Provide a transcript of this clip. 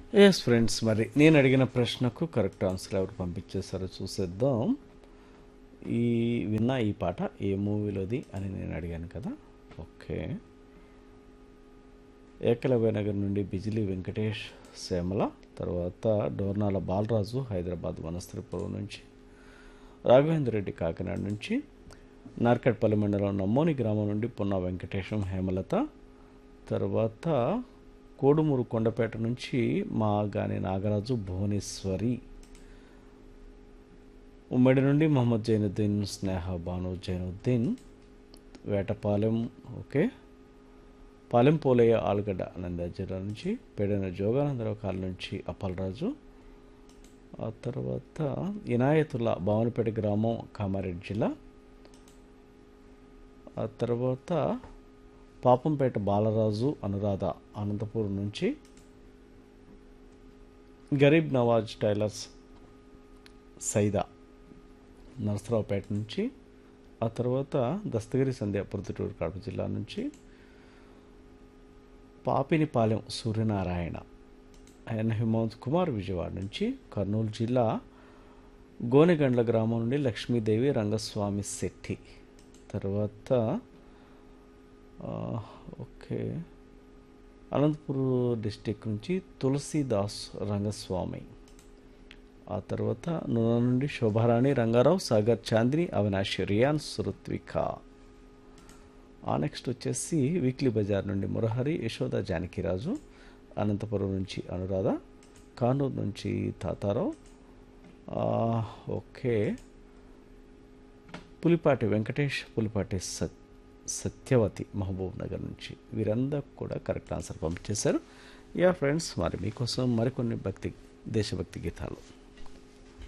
yes friends మరి నేను అడిగిన ప్రశ్నకు కరెక్ట్ ఆన్సర్ ఎవరు పంపించేశారో చూసేద్దాం ఈ విన్న ఈ పాట ఏ మూవీలోది అని నేను అడిగాను కదా ఓకే ఏకలవ్య నగర్ నుండి బిజిలీ వెంకటేష్ శ్యామల తర్వాత డోర్నాల బాలరాజు హైదరాబాద్ వనస్త్రపురం నుంచి రాఘవేంద్ర రెడ్డి కాకినాడ నుంచి నార్కట్పల్లి మండలం నమ్మోని గ్రామం నుండి పున్నా వెంకటేశం హేమలత తర్వాత కోడుమూరు కొండపేట నుంచి మా గాని నాగరాజు భువనేశ్వరి ఉమ్మడి నుండి మహమ్మద్ జైనుద్దీన్ స్నేహ బాను జైనుద్దీన్ వేటపాలెం ఓకే పాలెం పోలయ్య ఆలుగడ్డ నంద్యాల జిల్లా నుంచి పేడైన జోగానందరావు కాలం నుంచి అప్పలరాజు ఆ తర్వాత ఇనాయతుల్లా భావనపేట గ్రామం కామారెడ్డి జిల్లా ఆ తర్వాత పాపంపేట బాలరాజు అనురాధ అనంతపురం నుంచి గరీబ్ నవాజ్ టైలర్స్ సైదా నరసరావుపేట నుంచి ఆ తర్వాత దస్తగిరి సంధ్య ప్రొద్దుటూరు కడప జిల్లా నుంచి పాపినిపాలెం సూర్యనారాయణ ఆయన హిమంత్ కుమార్ విజయవాడ నుంచి కర్నూలు జిల్లా గోనెగండ్ల గ్రామం నుండి లక్ష్మీదేవి రంగస్వామి శెట్టి తర్వాత ఆ, ఓకే అనంతపూర్ డిస్టిక్ నుంచి తులసీదాస్ రంగస్వామి ఆ తర్వాత నూనె నుండి శోభారాణి రంగారావు సాగర్ చాందిని అవినాష్ రియాన్ సురుత్విక ఆ నెక్స్ట్ వచ్చేసి వీక్లీ బజార్ నుండి మురహరి యశోద జానకిరాజు అనంతపురం నుంచి అనురాధ కానూరు నుంచి తాతారావు ఆ, ఓకే పులిపాటి వెంకటేష్ పులిపాటి సత్ సత్యవతి మహబూబ్ నగర్ నుంచి వీరందరూ కూడా కరెక్ట్ ఆన్సర్ పంపించేశారు యా ఫ్రెండ్స్ మరి మీకోసం మరికొన్ని భక్తి దేశభక్తి గీతాలు